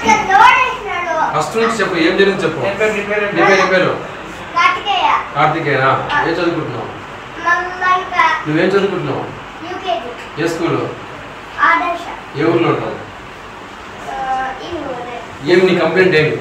అక్కడ లోడ్ వేసినాడు ఫస్ట్ నుంచి చెప్పు ఏం జరిగింది చెప్పు నీ పేరు నీ పేరు నీ పేరు నీ పేరు కార్తికేయ కార్తికేనా ఏం చదువుకుంటున్నావు మమ్మల్ని నువ్వేం చదువుకుంటున్నావు యూకేజీ ఏ స్కూల్ ఆదర్శ ఏ ఊర్లో ఉంటావు ఆ, ఈ ఊరే ఏమి నీ కంప్లైంట్ ఏమి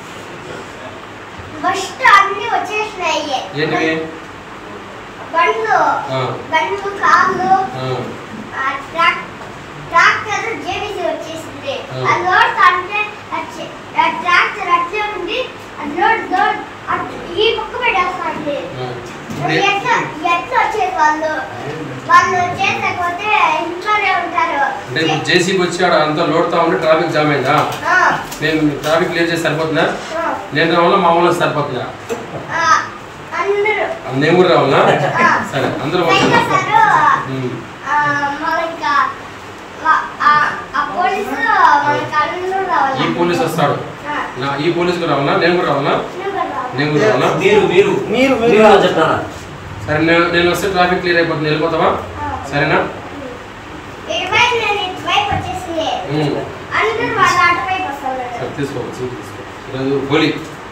ఫస్ట్ అన్ని వచ్చేసినాయి ఏంటివి బండ్లు ఆ, బండ్లు కార్లు ఆ, ఆ, ట్రాక్ ట్రాక్టర్ జేబీసీ వచ్చేసింది ఆ. ఆ లోడ్ అంటే వచ్చి- ఆ ట్రాక్టర్ అట్లే ఉంది ఆ లోడ్ లోడ్ అట్- ఈ పక్క పెట్టేస్తాండి ఆ. మరి ఇప్పుడు ఎట్లా ఎట్లా వచ్చేది వాళ్ళు వాళ్ళు చేసకపోతే ఇంట్లోనే ఉంటారు అంటే ఇప్పుడు జేసీబీ వచ్చి ఆడ అంతా లోడ్తా ఉంటే ట్రాఫిక్ జామ్ అయిందా ఆ, నేను ట్రాఫిక్ క్లియర్ చేసి సరిపోతుందా ఆ, నేను రావాలా మా ఊళ్ళో సరిపోతుందా ఆ, అందరూ నేను కూడా రావాలా ఆ. సరే అందరూ పైగా వచ్చేస్తాం సారు ఉమ్. ఆ, మనకి ఆ- ఆ- ఆ పోలీసు మనకి అందరూ రావాలి ఈ పోలీస్ వస్తాడు ఆ, నా ఈ పోలీస్ కూడా రావాలా నేను కూడా రావాలా నువ్వు కూడా రావాలి. నేను కూడా రావాలా మీరు మీరు మీరు మీరు మీరు అని చెప్తారా సరే నేను నేను వస్తే ట్రాఫిక్ క్లియర్ అయిపోతుంది వెళ్ళిపోతావా ఆ. సరేనా ఇటువైపు నేను ఇటువైపు వచ్చేసింది ఉమ్. అందరూ వాళ్ళ అటువైపు వస్తున్నారు సరే తీసుకో సీట్ తీసుకో ఈరోజు హోలీ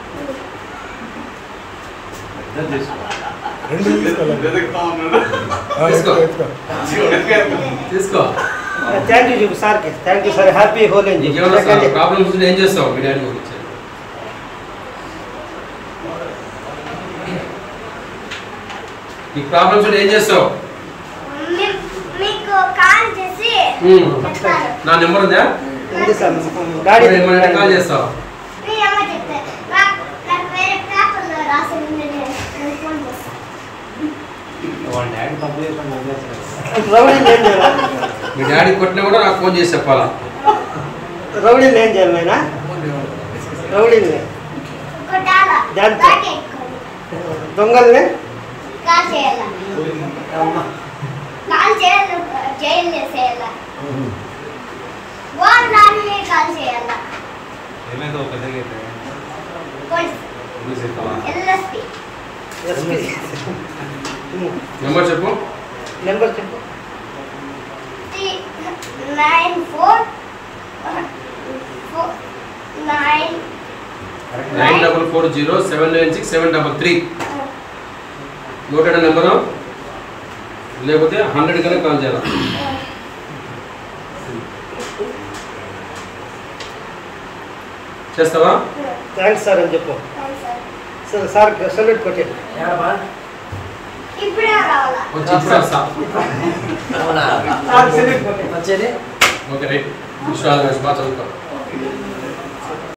రెండు తీసుకోవాలి ఆ, తీసుకో. ఎత్తుకో, ఎత్తుకో. తీసుకో థ్యాంక్ యూ చెప్పు సార్కి thank you sir happy Holi అని చెప్పు. ఇంకేమైనా ఎందుకంటే ప్రాబ్లమ్స్ ఉంటే ఏం చేస్తావు మీ డాడీ గురించి నీకు ప్రాబ్లమ్స్ ఉంటే ఏం చేస్తావు మీ- మీకు కాల్ చేసి ఉమ్. చెప్తాను నా నెంబర్ ఉందా ఉంది సార్ డాడీ ఏమైనా కాల్ చేస్తావు మీ అమ్మ చెప్తే నాకు నాకు వేరే పేపర్లో రాసి ఉంది నేను నేను ఫోన్ చేస్తాను వాళ్ళ డాడీ పంపించేస్తాను రౌడీని ఏం చేయాలి మీ డాడీ కొట్టినా కూడా నాకు ఫోన్ చేసి చెప్పాలా రౌడీని ఏం చేయాలి నాయనా రౌడీని కొట్టాల దాంతో. దాకే ఎక్కువ. దొంగల్ని కాల్ చేయాల కాల్ చేయాలి జైలు చేసేయాల వాళ్ళని కాల్ చేయాల ఏమైందో పెద్దగా అయితే పోలీస్ పోలీస్ ఎత్తావా ఎల్ఎస్పి ఎస్పీ నెంబర్ చెప్పు నెంబర్ చెప్పు nine four nine nine double four zero seven nine six seven double three noted number లేకపోతే హండ్రెడ్ కన్నా కాల్ చేయాలి చేస్తావా థ్యాంక్స్ సార్ అని చెప్పు సార్ సార్ సల్యూట్ కొట్టండి ఇప్పుడే రావాలా వచ్చి ఇప్పుడు వస్తా సార్ సల్యూట్ కొట్టండి వచ్చేది ఓకే రైట్ విశ్వాసం బాగా చదువుతాం